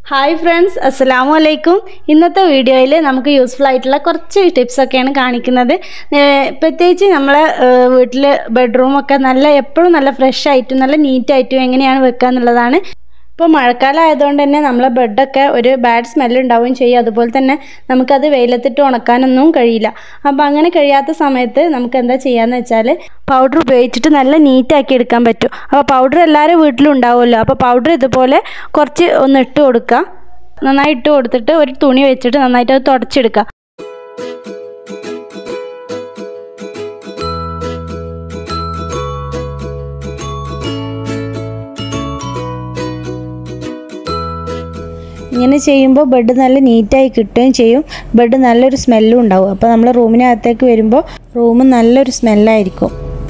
hi friends അസ്സലാമു അലൈക്കും ഇന്നത്തെ വീഡിയോയിൽ നമുക്ക് യൂസ്ഫുൾ ആയിട്ടുള്ള കുറച്ച് ടിപ്സൊക്കെയാണ് കാണിക്കുന്നത് ഏഹ് പ്രത്യേകിച്ച് നമ്മളെ വീട്ടിൽ ബെഡ്റൂമൊക്കെ നല്ല എപ്പോഴും നല്ല ഫ്രഷ് ആയിട്ടും നല്ല നീറ്റായിട്ടും എങ്ങനെയാണ് വെക്കുക എന്നുള്ളതാണ് ഇപ്പോൾ മഴക്കാലം ആയതുകൊണ്ട് തന്നെ നമ്മളെ ബെഡൊക്കെ ഒരു ബാഡ് സ്മെല്ല് ഉണ്ടാവുകയും ചെയ്യും അതുപോലെ തന്നെ നമുക്കത് വെയിലത്തിട്ട് ഉണക്കാനൊന്നും കഴിയില്ല അപ്പോൾ അങ്ങനെ കഴിയാത്ത സമയത്ത് നമുക്ക് എന്താ ചെയ്യാന്ന് വെച്ചാൽ പൗഡർ ഉപയോഗിച്ചിട്ട് നല്ല നീറ്റാക്കി എടുക്കാൻ പറ്റും അപ്പോൾ പൗഡർ എല്ലാവരും വീട്ടിലും ഉണ്ടാവുമല്ലോ അപ്പോൾ പൗഡർ ഇതുപോലെ കുറച്ച് ഒന്ന് ഇട്ട് കൊടുക്കുക നന്നായി ഇട്ട് കൊടുത്തിട്ട് ഒരു തുണി വെച്ചിട്ട് നന്നായിട്ട് അത് തുടച്ചെടുക്കുക ഇങ്ങനെ ചെയ്യുമ്പോൾ ബെഡ് നല്ല നീറ്റായി കിട്ടുകയും ചെയ്യും ബെഡ് നല്ലൊരു സ്മെല്ലും ഉണ്ടാവും അപ്പോൾ നമ്മൾ റൂമിനകത്തേക്ക് വരുമ്പോൾ റൂം നല്ലൊരു സ്മെല്ലായിരിക്കും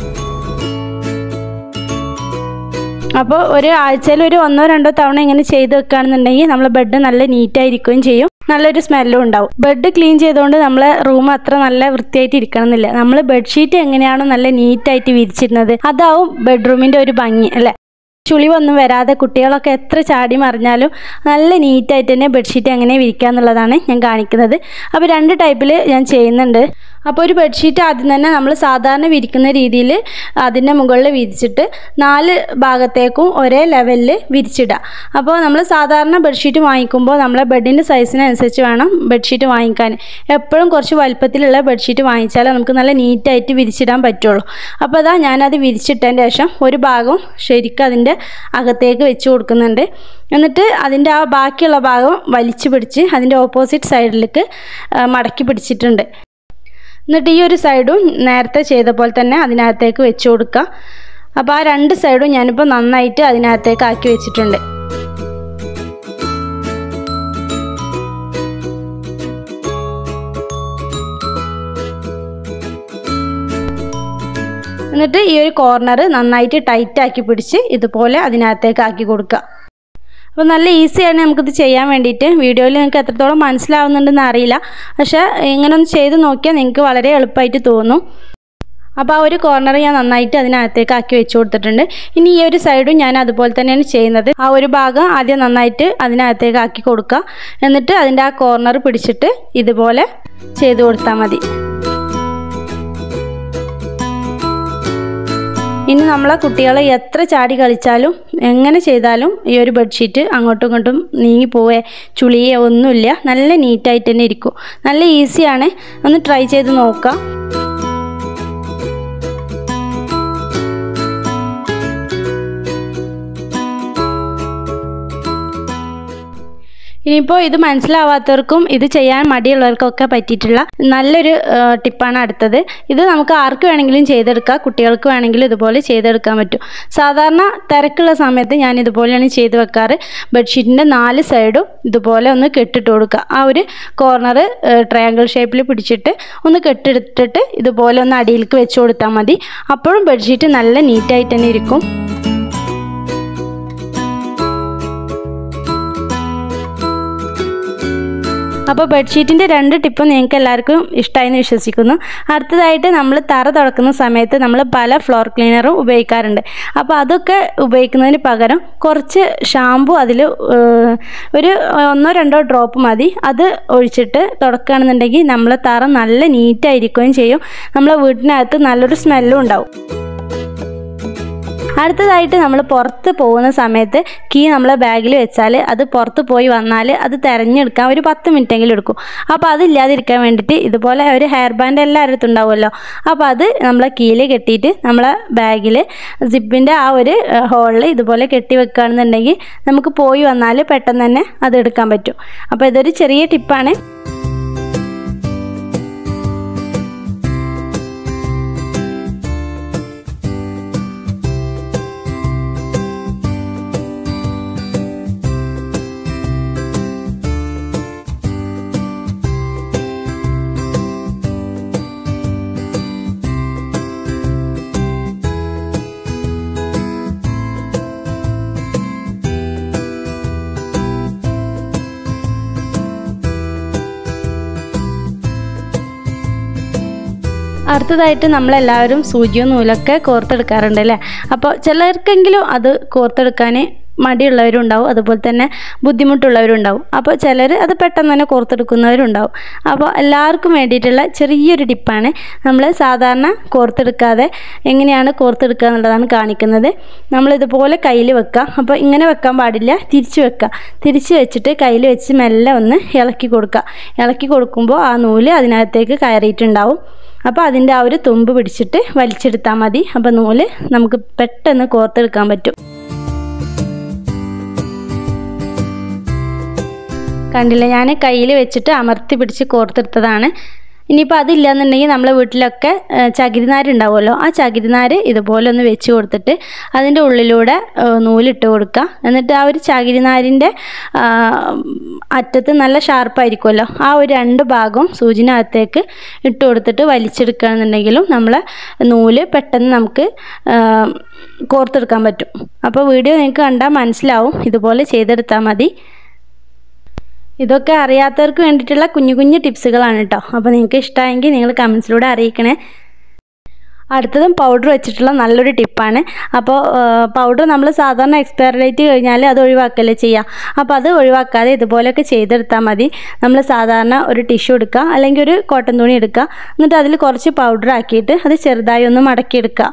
അപ്പോൾ ഒരു ആഴ്ചയിൽ ഒരു ഒന്നോ രണ്ടോ തവണ ഇങ്ങനെ ചെയ്ത് വെക്കുകയാണെന്നുണ്ടെങ്കിൽ നമ്മളെ ബെഡ് നല്ല നീറ്റായിരിക്കുകയും ചെയ്യും നല്ലൊരു സ്മെല്ലും ഉണ്ടാവും ബെഡ് ക്ലീൻ ചെയ്തുകൊണ്ട് നമ്മളെ റൂം അത്ര നല്ല വൃത്തിയായിട്ട് ഇരിക്കണമെന്നില്ല നമ്മൾ ബെഡ്ഷീറ്റ് എങ്ങനെയാണോ നല്ല നീറ്റായിട്ട് വിരിച്ചിരുന്നത് അതാവും ബെഡ്റൂമിൻ്റെ ഒരു ഭംഗി അല്ലേ ചുളിവൊന്നും വരാതെ കുട്ടികളൊക്കെ എത്ര ചാടി മറിഞ്ഞാലും നല്ല നീറ്റായിട്ട് തന്നെ ബെഡ്ഷീറ്റ് എങ്ങനെ വിരിക്കുക എന്നുള്ളതാണ് ഞാൻ കാണിക്കുന്നത് അപ്പോൾ രണ്ട് ടൈപ്പിൽ ഞാൻ ചെയ്യുന്നുണ്ട് അപ്പോൾ ഒരു ബെഡ്ഷീറ്റ് ആദ്യം തന്നെ നമ്മൾ സാധാരണ വിരിക്കുന്ന രീതിയിൽ അതിൻ്റെ മുകളിൽ വിരിച്ചിട്ട് നാല് ഭാഗത്തേക്കും ഒരേ ലെവലിൽ വിരിച്ചിടുക അപ്പോൾ നമ്മൾ സാധാരണ ബെഡ്ഷീറ്റ് വാങ്ങിക്കുമ്പോൾ നമ്മളെ ബെഡിൻ്റെ സൈസിനനുസരിച്ച് വേണം ബെഡ്ഷീറ്റ് വാങ്ങിക്കാൻ എപ്പോഴും കുറച്ച് വലുപ്പത്തിലുള്ള ബെഡ്ഷീറ്റ് വാങ്ങിച്ചാലേ നമുക്ക് നല്ല നീറ്റായിട്ട് വിരിച്ചിടാൻ പറ്റുള്ളൂ അപ്പോൾ അതാ ഞാനത് വിരിച്ചിട്ടതിന് ശേഷം ഒരു ഭാഗം ശരിക്കും അതിൻ്റെ അകത്തേക്ക് വെച്ച് കൊടുക്കുന്നുണ്ട് എന്നിട്ട് അതിൻ്റെ ആ ബാക്കിയുള്ള ഭാഗം വലിച്ചു പിടിച്ച് അതിൻ്റെ ഓപ്പോസിറ്റ് സൈഡിലേക്ക് മടക്കി പിടിച്ചിട്ടുണ്ട് എന്നിട്ട് ഈ ഒരു സൈഡും നേരത്തെ ചെയ്ത പോലെ തന്നെ അതിനകത്തേക്ക് വെച്ച് കൊടുക്കുക അപ്പോൾ ആ രണ്ട് സൈഡും ഞാനിപ്പോൾ നന്നായിട്ട് അതിനകത്തേക്ക് ആക്കി വെച്ചിട്ടുണ്ട് എന്നിട്ട് ഈ ഒരു കോർണർ നന്നായിട്ട് ടൈറ്റ് ആക്കി പിടിച്ച് ഇതുപോലെ അതിനകത്തേക്ക് ആക്കി കൊടുക്കുക അപ്പോൾ നല്ല ഈസിയാണ് നമുക്കിത് ചെയ്യാൻ വേണ്ടിയിട്ട് വീഡിയോയിൽ നിങ്ങൾക്ക് എത്രത്തോളം മനസ്സിലാവുന്നുണ്ടെന്ന് അറിയില്ല പക്ഷേ ഇങ്ങനെ ഒന്ന് ചെയ്ത് നോക്കിയാൽ നിങ്ങൾക്ക് വളരെ എളുപ്പമായിട്ട് തോന്നും അപ്പോൾ ആ ഒരു കോർണർ ഞാൻ നന്നായിട്ട് അതിനകത്തേക്ക് ആക്കി വെച്ച് കൊടുത്തിട്ടുണ്ട് ഇനി ഈ ഒരു സൈഡും ഞാൻ അതുപോലെ തന്നെയാണ് ചെയ്യുന്നത് ആ ഒരു ഭാഗം ആദ്യം നന്നായിട്ട് അതിനകത്തേക്ക് ആക്കി കൊടുക്കുക എന്നിട്ട് അതിൻ്റെ ആ കോർണർ പിടിച്ചിട്ട് ഇതുപോലെ ചെയ്ത് കൊടുത്താൽ മതി ഇനി നമ്മളെ കുട്ടികൾ എത്ര ചാടി കളിച്ചാലും എങ്ങനെ ചെയ്താലും ഈ ഒരു ബെഡ്ഷീറ്റ് അങ്ങോട്ടും ഇങ്ങോട്ടും നീങ്ങി പോവേ ചുളിയേ ഒന്നുമില്ല നല്ല നീറ്റായിട്ട് തന്നെ ഇരിക്കും നല്ല ഈസിയാണ് ഒന്ന് ട്രൈ ചെയ്ത് നോക്കാം ഇനിയിപ്പോൾ ഇത് മനസ്സിലാവാത്തവർക്കും ഇത് ചെയ്യാൻ മടിയുള്ളവർക്കൊക്കെ പറ്റിയിട്ടുള്ള നല്ലൊരു ടിപ്പാണ് അടുത്തത് ഇത് നമുക്ക് ആർക്ക് വേണമെങ്കിലും ചെയ്തെടുക്കാം കുട്ടികൾക്ക് വേണമെങ്കിലും ഇതുപോലെ ചെയ്തെടുക്കാൻ പറ്റും സാധാരണ തിരക്കുള്ള സമയത്ത് ഞാൻ ഇതുപോലെയാണ് ചെയ്ത് വെക്കാറ് ബെഡ്ഷീറ്റിൻ്റെ നാല് സൈഡും ഇതുപോലെ ഒന്ന് കെട്ടിട്ട് കൊടുക്കുക ആ ഒരു കോർണർ ട്രയാങ്കിൾ ഷേപ്പിൽ പിടിച്ചിട്ട് ഒന്ന് കെട്ടിട്ടിട്ട് ഇതുപോലെ ഒന്ന് അടിയിലേക്ക് വെച്ച് കൊടുത്താൽ മതി അപ്പോഴും ബെഡ്ഷീറ്റ് നല്ല നീറ്റായിട്ട് തന്നെ ഇരിക്കും അപ്പോൾ ബെഡ്ഷീറ്റിൻ്റെ രണ്ട് ടിപ്പും നിങ്ങൾക്ക് എല്ലാവർക്കും ഇഷ്ടമായെന്ന് വിശ്വസിക്കുന്നു അടുത്തതായിട്ട് നമ്മൾ തറ തുറക്കുന്ന സമയത്ത് നമ്മൾ പല ഫ്ലോർ ക്ലീനറും ഉപയോഗിക്കാറുണ്ട് അപ്പോൾ അതൊക്കെ ഉപയോഗിക്കുന്നതിന് പകരം കുറച്ച് ഷാമ്പു അതിൽ ഒരു ഒന്നോ രണ്ടോ ഡ്രോപ്പ് മതി അത് ഒഴിച്ചിട്ട് തുടക്കുകയാണെന്നുണ്ടെങ്കിൽ നമ്മളെ തറ നല്ല നീറ്റായിരിക്കുകയും ചെയ്യും നമ്മളെ വീട്ടിനകത്ത് നല്ലൊരു സ്മെല്ലും ഉണ്ടാവും അടുത്തതായിട്ട് നമ്മൾ പുറത്ത് പോകുന്ന സമയത്ത് കീ നമ്മളെ ബാഗിൽ വെച്ചാൽ അത് പുറത്ത് പോയി വന്നാൽ അത് തിരഞ്ഞെടുക്കാൻ ഒരു പത്ത് മിനിറ്റെങ്കിലും എടുക്കും അപ്പോൾ അതില്ലാതിരിക്കാൻ വേണ്ടിയിട്ട് ഇതുപോലെ ഒരു ഹെയർ ബാൻഡ് എല്ലായിടത്തും ഉണ്ടാവുമല്ലോ അപ്പോൾ അത് നമ്മളെ കീയിൽ കെട്ടിയിട്ട് നമ്മളെ ബാഗിൽ സിപ്പിൻ്റെ ആ ഒരു ഹോളിൽ ഇതുപോലെ കെട്ടി വെക്കുകയാണെന്നുണ്ടെങ്കിൽ നമുക്ക് പോയി വന്നാൽ പെട്ടെന്ന് തന്നെ അത് എടുക്കാൻ പറ്റും അപ്പോൾ ഇതൊരു ചെറിയ ടിപ്പാണ് അടുത്തതായിട്ട് നമ്മളെല്ലാവരും സൂചിയും നൂലൊക്കെ കോർത്തെടുക്കാറുണ്ട് അല്ലേ അപ്പോൾ ചിലർക്കെങ്കിലും അത് കോർത്തെടുക്കാൻ മടിയുള്ളവരും ഉണ്ടാവും അതുപോലെ തന്നെ ബുദ്ധിമുട്ടുള്ളവരും ഉണ്ടാവും അപ്പോൾ ചിലർ അത് പെട്ടെന്ന് തന്നെ കോർത്തെടുക്കുന്നവരുണ്ടാവും അപ്പോൾ എല്ലാവർക്കും വേണ്ടിയിട്ടുള്ള ചെറിയൊരു ടിപ്പാണ് നമ്മൾ സാധാരണ കോർത്തെടുക്കാതെ എങ്ങനെയാണ് കോർത്തെടുക്കുക എന്നുള്ളതാണ് കാണിക്കുന്നത് നമ്മൾ ഇതുപോലെ കയ്യിൽ വെക്കുക അപ്പോൾ ഇങ്ങനെ വെക്കാൻ പാടില്ല തിരിച്ച് വെക്കുക തിരിച്ച് വെച്ചിട്ട് കയ്യിൽ വെച്ച് മെല്ലെ ഒന്ന് ഇളക്കി കൊടുക്കുക ഇളക്കി കൊടുക്കുമ്പോൾ ആ നൂല് അതിനകത്തേക്ക് കയറിയിട്ടുണ്ടാവും അപ്പോൾ അതിൻ്റെ ആ ഒരു തുമ്പ് പിടിച്ചിട്ട് വലിച്ചെടുത്താൽ മതി അപ്പോൾ നൂല് നമുക്ക് പെട്ടെന്ന് കോർത്തെടുക്കാൻ പറ്റും കണ്ടില്ല ഞാൻ കയ്യിൽ വെച്ചിട്ട് അമർത്തി പിടിച്ച് കോർത്തെടുത്തതാണ് ഇനിയിപ്പോൾ അതില്ലാന്നുണ്ടെങ്കിൽ നമ്മളെ വീട്ടിലൊക്കെ ഏഹ്, ചകിരിനാര് ഉണ്ടാവുമല്ലോ ആ ചകിരിനാര് ഇതുപോലെ ഒന്ന് വെച്ച് കൊടുത്തിട്ട് അതിൻ്റെ ഉള്ളിലൂടെ ഏഹ്, നൂലിട്ട് കൊടുക്കുക എന്നിട്ട് ആ ഒരു ചകിരിനാരിൻ്റെ ആ, അറ്റത്ത് നല്ല ഷാർപ്പായിരിക്കുമല്ലോ ആ ഒരു രണ്ട് ഭാഗവും സൂചിനകത്തേക്ക് ഇട്ട് കൊടുത്തിട്ട് വലിച്ചെടുക്കുകയാണെന്നുണ്ടെങ്കിലും നമ്മളെ നൂല് പെട്ടെന്ന് നമുക്ക് ആ, കോർത്തെടുക്കാൻ പറ്റും അപ്പോൾ വീഡിയോ നിങ്ങൾക്ക് കണ്ടാൽ മനസ്സിലാവും ഇതുപോലെ ചെയ്തെടുത്താൽ മതി ഇതൊക്കെ അറിയാത്തവർക്ക് വേണ്ടിയിട്ടുള്ള കുഞ്ഞു കുഞ്ഞു ടിപ്സുകളാണ് കേട്ടോ അപ്പോൾ നിങ്ങൾക്ക് ഇഷ്ടമായെങ്കിൽ നിങ്ങൾ കമൻസിലൂടെ അറിയിക്കണേ അടുത്തതും പൗഡർ വെച്ചിട്ടുള്ള നല്ലൊരു ടിപ്പാണ് അപ്പോൾ പൗഡർ നമ്മൾ സാധാരണ എക്സ്പയർ ഡേറ്റ് കഴിഞ്ഞാൽ അത് ഒഴിവാക്കല്ലേ ചെയ്യുക അപ്പോൾ അത് ഒഴിവാക്കാതെ ഇതുപോലെയൊക്കെ ചെയ്തെടുത്താൽ മതി നമ്മൾ സാധാരണ ഒരു ടിഷ്യൂ എടുക്കുക അല്ലെങ്കിൽ ഒരു കോട്ടൺ തുണി എടുക്കുക എന്നിട്ട് അതിൽ കുറച്ച് പൗഡർ ആക്കിയിട്ട് അത് ചെറുതായി ഒന്ന് മടക്കിയെടുക്കുക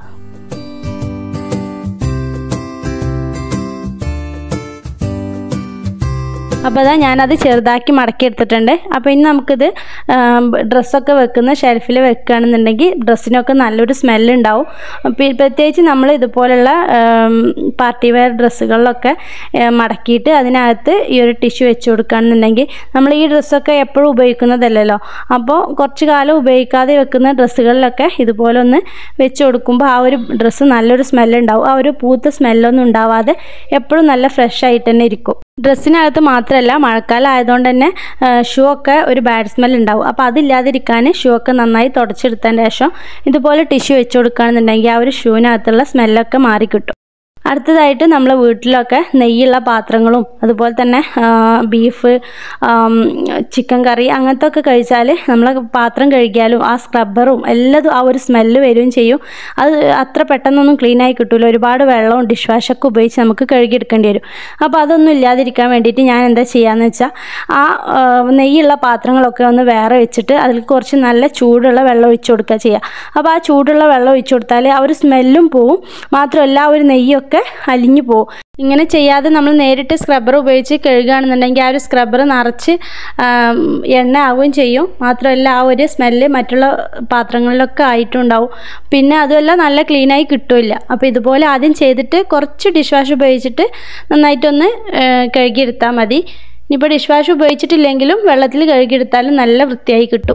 അപ്പോൾ അതാ ഞാനത് ചെറുതാക്കി മടക്കി എടുത്തിട്ടുണ്ട് അപ്പോൾ ഇനി നമുക്കിത് ഡ്രസ്സൊക്കെ വെക്കുന്ന ഷെൽഫിൽ വെക്കുകയാണെന്നുണ്ടെങ്കിൽ ഡ്രസ്സിനൊക്കെ നല്ലൊരു സ്മെല്ലുണ്ടാവും പി- പ്രത്യേകിച്ച് നമ്മൾ ഇതുപോലുള്ള പാർട്ടി വെയർ ഡ്രസ്സുകളിലൊക്കെ ഏം, മടക്കിയിട്ട് അതിനകത്ത് ഈ ഒരു ടിഷ്യൂ വെച്ച് കൊടുക്കുകയാണെന്നുണ്ടെങ്കിൽ നമ്മൾ ഈ ഡ്രസ്സൊക്കെ എപ്പോഴും ഉപയോഗിക്കുന്നതല്ലല്ലോ അപ്പോൾ കുറച്ച് കാലം ഉപയോഗിക്കാതെ വെക്കുന്ന ഡ്രസ്സുകളിലൊക്കെ ഇതുപോലെ ഒന്ന് വെച്ച് കൊടുക്കുമ്പോൾ ആ ഒരു ഡ്രസ്സ് നല്ലൊരു സ്മെല്ലുണ്ടാവും ആ ഒരു പൂത്ത സ്മെല്ലൊന്നും ഉണ്ടാവാതെ എപ്പോഴും നല്ല ഫ്രഷ് ആയിട്ട് തന്നെ ഇരിക്കും ഡ്രസ്സിനകത്ത് മാത്രമല്ല മഴക്കാലം ആയതുകൊണ്ട് തന്നെ ഷൂ ഒക്കെ ഒരു ബാഡ് സ്മെൽ ഉണ്ടാവും അപ്പോൾ അതില്ലാതിരിക്കാൻ ഷൂ ഒക്കെ നന്നായി തുടച്ചെടുത്തതിന് ശേഷം ഇതുപോലെ ടിഷ്യൂ വെച്ച് കൊടുക്കുകയാണെന്നുണ്ടെങ്കിൽ ആ ഒരു ഷൂവിനകത്തുള്ള സ്മെല്ലൊക്കെ മാറിക്കിട്ടും അടുത്തതായിട്ട് നമ്മൾ വീട്ടിലൊക്കെ നെയ്യുള്ള പാത്രങ്ങളും അതുപോലെ തന്നെ ആ, ബീഫ് ആം, ചിക്കൻ കറി അങ്ങനത്തെ ഒക്കെ കഴിച്ചാൽ നമ്മൾ പാത്രം കഴുകിയാലും ആ സ്ക്രബ്ബറും എല്ലാതും ആ ഒരു സ്മെല്ല് വരികയും ചെയ്യും അത് അത്ര പെട്ടെന്നൊന്നും ക്ലീൻ ആയി കിട്ടില്ല ഒരുപാട് വെള്ളവും ഡിഷ് വാഷൊക്കെ ഉപയോഗിച്ച് നമുക്ക് കഴുകിയെടുക്കേണ്ടി വരും അപ്പോൾ അതൊന്നും ഇല്ലാതിരിക്കാൻ വേണ്ടിയിട്ട് ഞാൻ എന്താ ചെയ്യാന്ന് വെച്ചാൽ ആ ആ, നെയ്യുള്ള പാത്രങ്ങളൊക്കെ ഒന്ന് വേറെ വെച്ചിട്ട് അതിൽ കുറച്ച് നല്ല ചൂടുള്ള വെള്ളം ഒഴിച്ചു കൊടുക്കുക ചെയ്യുക അപ്പോൾ ആ ചൂടുള്ള വെള്ളം ഒഴിച്ചു കൊടുത്താൽ ആ ഒരു സ്മെല്ലും പോവും മാത്രമല്ല ആ ഒരു നെയ്യൊക്കെ അലിഞ്ഞു പോവും ഇങ്ങനെ ചെയ്യാതെ നമ്മൾ നേരിട്ട് സ്ക്രബ്ബർ ഉപയോഗിച്ച് കഴുകുകയാണെന്നുണ്ടെങ്കിൽ ആ ഒരു സ്ക്രബ്ബർ നിറച്ച് ആം, എണ്ണ ആവുകയും ചെയ്യും മാത്രമല്ല ആ ഒരു സ്മെല്ല് മറ്റുള്ള പാത്രങ്ങളിലൊക്കെ ആയിട്ടുണ്ടാവും പിന്നെ അതുമല്ല നല്ല ക്ലീനായി കിട്ടില്ല അപ്പോൾ ഇതുപോലെ ആദ്യം ചെയ്തിട്ട് കുറച്ച് ഡിഷ് വാഷ് ഉപയോഗിച്ചിട്ട് നന്നായിട്ടൊന്ന് ആ, കഴുകിയെടുത്താൽ മതി ഇനിയിപ്പോൾ ഡിഷ് വാഷ് ഉപയോഗിച്ചിട്ടില്ലെങ്കിലും വെള്ളത്തിൽ കഴുകിയെടുത്താലും നല്ല വൃത്തിയായി കിട്ടും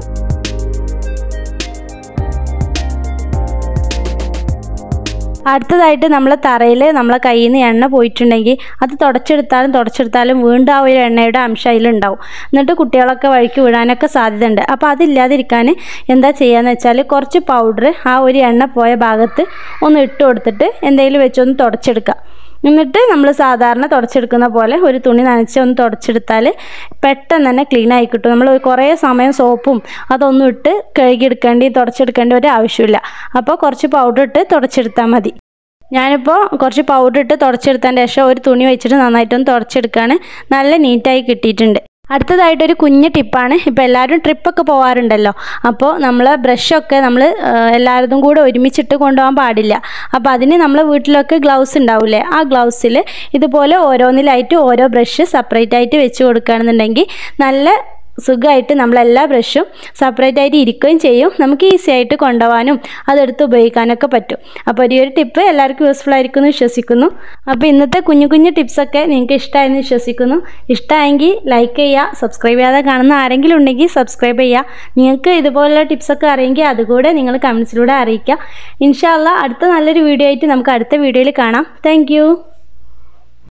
അടുത്തതായിട്ട് നമ്മൾ തറയിൽ നമ്മളെ കയ്യിൽ നിന്ന് എണ്ണ പോയിട്ടുണ്ടെങ്കിൽ അത് തുടച്ചെടുത്താലും തുടച്ചെടുത്താലും വീണ്ടും ആ ഒരു എണ്ണയുടെ അംശം അതിലുണ്ടാവും എന്നിട്ട് കുട്ടികളൊക്കെ വഴിക്ക് വിടാനൊക്കെ സാധ്യതയുണ്ട് അപ്പോൾ അതില്ലാതിരിക്കാൻ എന്താ ചെയ്യാന്ന് വെച്ചാൽ കുറച്ച് പൗഡർ ആ ഒരു എണ്ണ പോയ ഭാഗത്ത് ഒന്ന് ഇട്ട് കൊടുത്തിട്ട് എന്തെങ്കിലും വെച്ചൊന്ന് തുടച്ചെടുക്കുക എന്നിട്ട് നമ്മൾ സാധാരണ തുടച്ചെടുക്കുന്ന പോലെ ഒരു തുണി നനച്ച് ഒന്ന് തുടച്ചെടുത്താൽ പെട്ടെന്ന് തന്നെ ക്ലീൻ ആയി കിട്ടും നമ്മൾ കുറേ സമയം സോപ്പും അതൊന്നും ഇട്ട് കഴുകിയെടുക്കേണ്ടി തുടച്ചെടുക്കേണ്ട ഒരു ആവശ്യമില്ല അപ്പോൾ കുറച്ച് പൗഡർ ഇട്ട് തുടച്ചെടുത്താൽ മതി ഞാനിപ്പോൾ കുറച്ച് പൗഡർ ഇട്ട് തുടച്ചെടുത്തതിന് ശേഷം ഒരു തുണി വെച്ചിട്ട് നന്നായിട്ടൊന്ന് തുടച്ചെടുക്കുകയാണ് നല്ല നീറ്റായി കിട്ടിയിട്ടുണ്ട് അടുത്തതായിട്ടൊരു കുഞ്ഞ് ടിപ്പാണ് ഇപ്പോൾ എല്ലാവരും ട്രിപ്പൊക്കെ പോകാറുണ്ടല്ലോ അപ്പോൾ നമ്മൾ ബ്രഷൊക്കെ നമ്മൾ എല്ലാവരും കൂടെ ഒരുമിച്ചിട്ട് കൊണ്ടുപോകാൻ പാടില്ല അപ്പോൾ അതിന് നമ്മളെ വീട്ടിലൊക്കെ ഗ്ലൗസ് ഉണ്ടാവില്ലേ ആ ഗ്ലൗസിൽ ഇതുപോലെ ഓരോന്നിലായിട്ട് ഓരോ ബ്രഷ് സെപ്പറേറ്റ് ആയിട്ട് വെച്ച് കൊടുക്കുകയാണെന്നുണ്ടെങ്കിൽ നല്ല സുഖമായിട്ട് നമ്മളെല്ലാ ബ്രഷും സെപ്പറേറ്റ് ആയിട്ട് ഇരിക്കുകയും ചെയ്യും നമുക്ക് ഈസി ആയിട്ട് കൊണ്ടുപോകാനും അതെടുത്ത് ഉപയോഗിക്കാനൊക്കെ പറ്റും അപ്പോൾ ഈ ഒരു ടിപ്പ് എല്ലാവർക്കും യൂസ്ഫുൾ ആയിരിക്കും എന്ന് വിശ്വസിക്കുന്നു അപ്പോൾ ഇന്നത്തെ കുഞ്ഞു കുഞ്ഞു ടിപ്സൊക്കെ നിങ്ങൾക്ക് ഇഷ്ടമായെന്ന് വിശ്വസിക്കുന്നു ഇഷ്ടമായെങ്കിൽ ലൈക്ക് ചെയ്യുക സബ്സ്ക്രൈബ് ചെയ്യാതെ കാണുന്ന ആരെങ്കിലും ഉണ്ടെങ്കിൽ സബ്സ്ക്രൈബ് ചെയ്യുക നിങ്ങൾക്ക് ഇതുപോലുള്ള ടിപ്സൊക്കെ അറിയെങ്കിൽ അതുകൂടെ നിങ്ങൾ കമൻസിലൂടെ അറിയിക്കുക ഇൻഷാല്ല അടുത്ത നല്ലൊരു വീഡിയോ ആയിട്ട് നമുക്ക് അടുത്ത വീഡിയോയിൽ കാണാം താങ്ക്